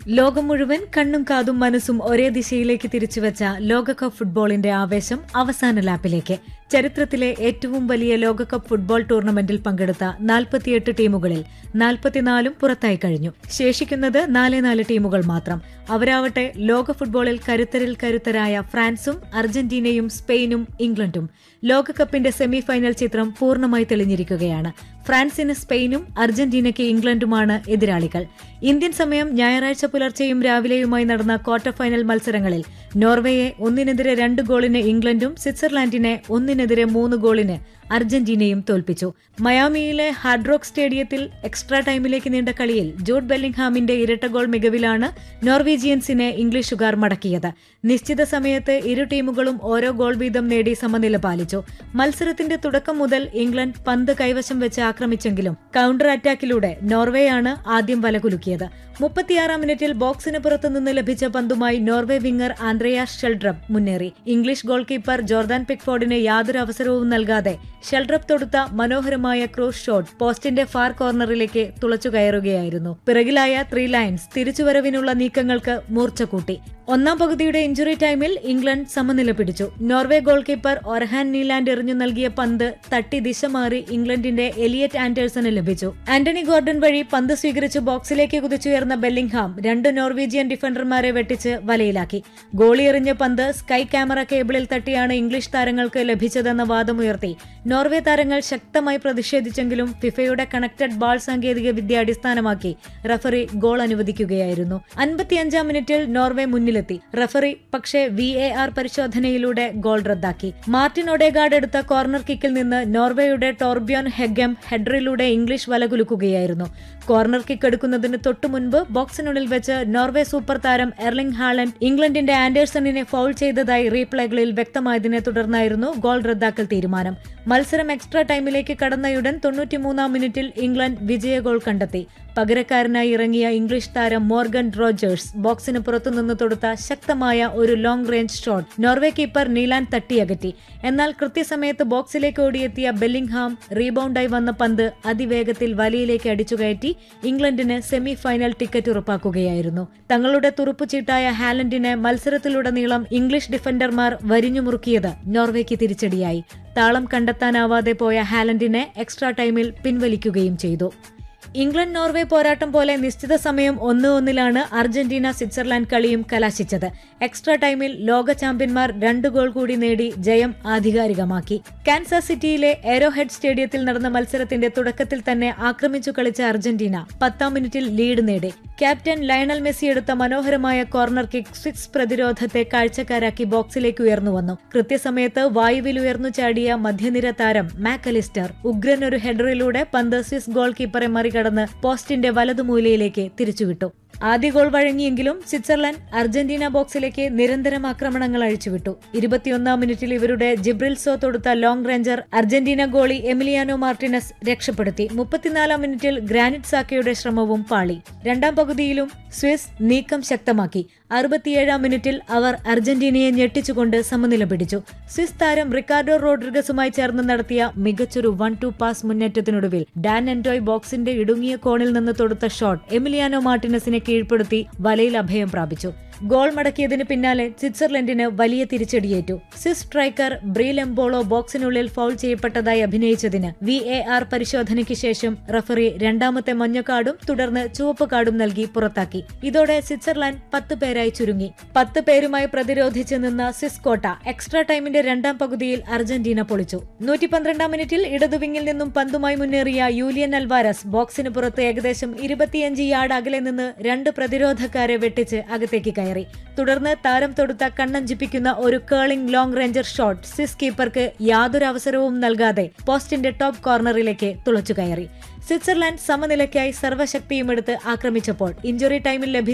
ലോകം മുഴുവൻ കണ്ണും കാതും മനസ്സും ഒരേ ദിശയിലേക്ക് തിരിച്ചുവച്ച ലോകകപ്പ് ഫുട്ബോളിന്റെ ആവേശം അവസാന ലാപ്പിലേക്ക് ചരിത്രത്തിലെ ഏറ്റവും വലിയ ലോകകപ്പ് ഫുട്ബോൾ ടൂർണമെന്റിൽ പങ്കെടുത്ത നാൽപ്പത്തിയെട്ട് ടീമുകളിൽ നാൽപ്പത്തിനാലും പുറത്തായി കഴിഞ്ഞു ശേഷിക്കുന്നത് നാല് നാല് ടീമുകൾ മാത്രം അവരാവട്ടെ ലോക ഫുട്ബോളിൽ കരുത്തരിൽ കരുത്തരായ ഫ്രാൻസും അർജന്റീനയും സ്പെയിനും ഇംഗ്ലണ്ടും ലോകകപ്പിന്റെ സെമി ഫൈനൽ ചിത്രം പൂർണ്ണമായി തെളിഞ്ഞിരിക്കുകയാണ് ഫ്രാൻസിന് സ്പെയിനും അർജന്റീനയ്ക്ക് ഇംഗ്ലണ്ടുമാണ് എതിരാളികൾ ഇന്ത്യൻ സമയം ഞായറാഴ്ച പുലർച്ചെയും രാവിലെയുമായി നടന്ന ക്വാർട്ടർ ഫൈനൽ മത്സരങ്ങളിൽ നോർവേയെ ഒന്നിനെതിരെ രണ്ട് ഗോളിന് ഇംഗ്ലണ്ടും സ്വിറ്റ്സർലാൻഡിനെ ഒന്നിനെതിരെ മൂന്ന് ഗോളിന് അർജന്റീനയും തോൽപ്പിച്ചു മയാമിയിലെ ഹാർഡ്രോക്ക് സ്റ്റേഡിയത്തിൽ എക്സ്ട്രാ ടൈമിലേക്ക് നീണ്ട കളിയിൽ ജൂഡ് ബെല്ലിംഗ്ഹാമിന്റെ ഇരട്ട ഗോൾ മികവിലാണ് നോർവീജിയൻസിനെ ഇംഗ്ലീഷുകാർ മടക്കിയത് നിശ്ചിത സമയത്ത് ഇരു ടീമുകളും ഓരോ ഗോൾ വീതം നേടി സമനില പാലിച്ചു മത്സരത്തിന്റെ തുടക്കം മുതൽ ഇംഗ്ലണ്ട് പന്ത് കൈവശം വെച്ച് ആക്രമിച്ചെങ്കിലും കൗണ്ടർ അറ്റാക്കിലൂടെ നോർവേയാണ് ആദ്യം വലകുലുക്കിയത് മുപ്പത്തിയാറാം മിനിറ്റിൽ ബോക്സിന് പുറത്തുനിന്ന് ലഭിച്ച പന്തുമായി നോർവേ വിംഗർ ആന്ത്രയാസ് ഷെൽഡ്രബ് മുന്നേറി ഇംഗ്ലീഷ് ഗോൾ കീപ്പർ ജോർദാൻ പിക്ഫോർഡിന് യാതൊരു അവസരവും നൽകാതെ ഷെൽഡ്രബ് തൊടുത്ത മനോഹരമായ ക്രോസ് ഷോട്ട് പോസ്റ്റിന്റെ ഫാർ കോർണറിലേക്ക് തുളച്ചു കയറുകയായിരുന്നു പിറകിലായ ത്രീ ലൈൻസ് തിരിച്ചുവരവിനുള്ള നീക്കങ്ങൾക്ക് മൂർച്ച കൂട്ടി ഒന്നാം പകുതിയുടെ ഇഞ്ചുറി ടൈമിൽ ഇംഗ്ലണ്ട് സമനില പിടിച്ചു Norway goal keeper Orjan Nyland എറിഞ്ഞു നൽകിയ പന്ത് തട്ടി ദിശ മാറി ഇംഗ്ലണ്ടിന്റെ എലിയറ്റ് ആൻഡേഴ്സന് ലഭിച്ചു ആന്റണി ഗോർഡൻ വഴി പന്ത് സ്വീകരിച്ച് ബോക്സിലേക്ക് കുതിച്ചുയർന്ന ബെല്ലിംഗ്ഹാം രണ്ട് നോർവീജിയൻ ഡിഫൻഡർമാരെ വെട്ടിച്ച് വലയിലാക്കി ഗോളി എറിഞ്ഞ പന്ത് സ്കൈ ക്യാമറ കേബിളിൽ തട്ടിയാണ് ഇംഗ്ലീഷ് താരങ്ങൾക്ക് ലഭിച്ചതെന്ന വാദമുയർത്തി നോർവേ താരങ്ങൾ ശക്തമായി പ്രതിഷേധിച്ചെങ്കിലും ഫിഫയുടെ കണക്റ്റഡ് ബാൾ സാങ്കേതിക വിദ്യ അടിസ്ഥാനമാക്കി റഫറി ഗോൾ അനുവദിക്കുകയായിരുന്നു അൻപത്തിയഞ്ചാം മിനിറ്റിൽ നോർവേ മുന്നിലെത്തി റഫറി പക്ഷേ വി എ ആർ പരിശോധനയിലൂടെ ഗോൾ റദ്ദാക്കി മാർട്ടിൻ ഒഡേഗാർഡ് എടുത്ത കോർണർ കിക്കിൽ നിന്ന് നോർവേയുടെ ടോർബിയോൻ ഹെഗം ഹെഡറിലൂടെ ഇംഗ്ലീഷ് വലകുലുക്കുകയായിരുന്നു കോർണർ കിക്ക് എടുക്കുന്നതിന് തൊട്ടു മുൻപ് ബോക്സിനുള്ളിൽ വെച്ച് നോർവേ സൂപ്പർ താരം എർലിംഗ് ഹാലൻഡ് ഇംഗ്ലണ്ടിന്റെ ആൻഡേഴ്സണിനെ ഫൗൾ ചെയ്തതായി റീപ്ലേകളിൽ വ്യക്തമായതിനെ തുടർന്നായിരുന്നു ഗോൾ റദ്ദാക്കൽ തീരുമാനം മത്സരം എക്സ്ട്രാ ടൈമിലേക്ക് കടന്നയുടൻ തൊണ്ണൂറ്റിമൂന്നാം മിനിറ്റിൽ ഇംഗ്ലണ്ട് വിജയ ഗോൾ കണ്ടെത്തി പകരക്കാരനായി ഇറങ്ങിയ ഇംഗ്ലീഷ് താരം മോർഗൻ റോജേഴ്സ് ബോക്സിന് പുറത്തുനിന്ന് തൊടുത്ത ശക്തമായ ഒരു long range shot Norway keeper Nyland തട്ടിയകറ്റി എന്നാൽ കൃത്യസമയത്ത് ബോക്സിലേക്ക് ഓടിയെത്തിയ ബെല്ലിംഗ്ഹാം റീബൗണ്ടായി വന്ന പന്ത് അതിവേഗത്തിൽ വലയിലേക്ക് അടിച്ചുകയറ്റി ഇംഗ്ലണ്ടിന് സെമി ഫൈനൽ ടിക്കറ്റ് ഉറപ്പാക്കുകയായിരുന്നു തങ്ങളുടെ തുറുപ്പുചീട്ടായ ഹാലൻഡിനെ മത്സരത്തിലുടനീളം ഇംഗ്ലീഷ് ഡിഫൻഡർമാർ വരിഞ്ഞുമുറുക്കിയത് നോർവേക്ക് തിരിച്ചടിയായി താളം കണ്ടെത്താനാവാതെ പോയ ഹാലൻഡിനെ എക്സ്ട്രാ ടൈമിൽ പിൻവലിക്കുകയും ചെയ്തു ഇംഗ്ലണ്ട് നോർവേ പോരാട്ടം പോലെ നിശ്ചിത സമയം ഒന്ന് ഒന്നിലാണ് അർജന്റീന സ്വിറ്റ്സർലാൻഡ് കളിയും കലാശിച്ചത് എക്സ്ട്രാ ടൈമിൽ ലോക ചാമ്പ്യന്മാർ രണ്ട് ഗോൾ കൂടി നേടി ജയം ആധികാരികമാക്കി കാൻസാസ് സിറ്റിയിലെ എരോഹെഡ് സ്റ്റേഡിയത്തിൽ നടന്ന മത്സരത്തിന്റെ തുടക്കത്തിൽ തന്നെ ആക്രമിച്ചു കളിച്ച അർജന്റീന പത്താം മിനിറ്റിൽ ലീഡ് നേടി ക്യാപ്റ്റൻ ലയണൽ മെസ്സി എടുത്ത മനോഹരമായ കോർണർ കിക്ക് സ്വിസ് പ്രതിരോധത്തെ കാഴ്ചക്കാരാക്കി ബോക്സിലേക്ക് ഉയർന്നു വന്നു കൃത്യസമയത്ത് വായുവിൽ ഉയർന്നു ചാടിയ മധ്യനിര താരം മാക്കലിസ്റ്റർ ഉഗ്രൻ ഒരു ഹെഡറിലൂടെ പന്ത് സ്വിസ് ഗോൾ കീപ്പറെ മറികടന്ന് പോസ്റ്റിന്റെ വലതുമൂലയിലേക്ക് തിരിച്ചുവിട്ടു ആദ്യ ഗോൾ വഴങ്ങിയെങ്കിലും സ്വിറ്റ്സർലൻഡ് അർജന്റീന ബോക്സിലേക്ക് നിരന്തരം ആക്രമണങ്ങൾ അഴിച്ചുവിട്ടു ഇരുപത്തിയൊന്നാം മിനിറ്റിൽ ഇവരുടെ ജിബ്രിൽസോ തൊടുത്ത long ranger Argentina goalie Emiliano Martinez രക്ഷപ്പെടുത്തി മുപ്പത്തിനാലാം മിനിറ്റിൽ ഗ്രാനിറ്റ് സാക്കയുടെ ശ്രമവും പാളി രണ്ടാം പകുതിയിലും സ്വിസ് നീക്കം ശക്തമാക്കി അറുപത്തിയേഴാം മിനിറ്റിൽ അവർ അർജന്റീനയെ ഞെട്ടിച്ചുകൊണ്ട് സമനില പിടിച്ചു സ്വിസ് താരം റിക്കാർഡോ റോഡ്രിഗസുമായി ചേർന്ന് നടത്തിയ മികച്ചൊരു വൺ ടു പാസ് മുന്നേറ്റത്തിനൊടുവിൽ ഡാൻ എൻഡോയ് ബോക്സിന്റെ ഇടുങ്ങിയ കോണിൽ നിന്ന് തൊടുത്ത ഷോട്ട് എമിലിയാനോ മാർട്ടിനസിനെ കീഴ്പ്പെടുത്തി വലയിൽ അഭയം പ്രാപിച്ചു ഗോൾ മടക്കിയതിന് പിന്നാലെ സ്വിറ്റ്സർലൻഡിന് വലിയ തിരിച്ചടിയേറ്റു സ്വിസ് സ്ട്രൈക്കർ ബ്രീലെംബോളോ ബോക്സിനുള്ളിൽ ഫൗൾ ചെയ്യപ്പെട്ടതായി അഭിനയിച്ചതിന് വി എ ആർ പരിശോധനയ്ക്ക് ശേഷം റഫറി രണ്ടാമത്തെ മഞ്ഞക്കാർഡും തുടർന്ന് ചുവപ്പ് കാർഡും നൽകി പുറത്താക്കി ഇതോടെ സ്വിറ്റ്സർലാൻഡ് പത്ത് പേരായി ചുരുങ്ങി പത്ത് പേരുമായി പ്രതിരോധിച്ച് നിന്ന സ്വിസ് കോട്ട എക്സ്ട്രാ ടൈമിന്റെ രണ്ടാം പകുതിയിൽ അർജന്റീന പൊളിച്ചു നൂറ്റി പന്ത്രണ്ടാം മിനിറ്റിൽ ഇടതുവിങ്ങിൽ നിന്നും പന്തുമായി മുന്നേറിയ യൂലിയൻ അൽവാരസ് ബോക്സിന് പുറത്ത് ഏകദേശം ഇരുപത്തിയഞ്ച് യാർഡ് അകലെ നിന്ന് രണ്ട് പ്രതിരോധക്കാരെ വെട്ടിച്ച് അകത്തേക്ക് കയറി തുടർന്ന് താരം തൊടുത്ത കണ്ണഞ്ചിപ്പിക്കുന്ന ഒരു curling long ranger shot Swiss കീപ്പർക്ക് യാതൊരു അവസരവും നൽകാതെ പോസ്റ്റിന്റെ ടോപ്പ് കോർണറിലേക്ക് തുളച്ചു കയറി സ്വിറ്റ്സർലാൻഡ് സമനിലയ്ക്കായി സർവ്വശക്തിയുമെടുത്ത് ആക്രമിച്ചപ്പോൾ ഇഞ്ചുറി ടൈമിൽ ലഭിച്ച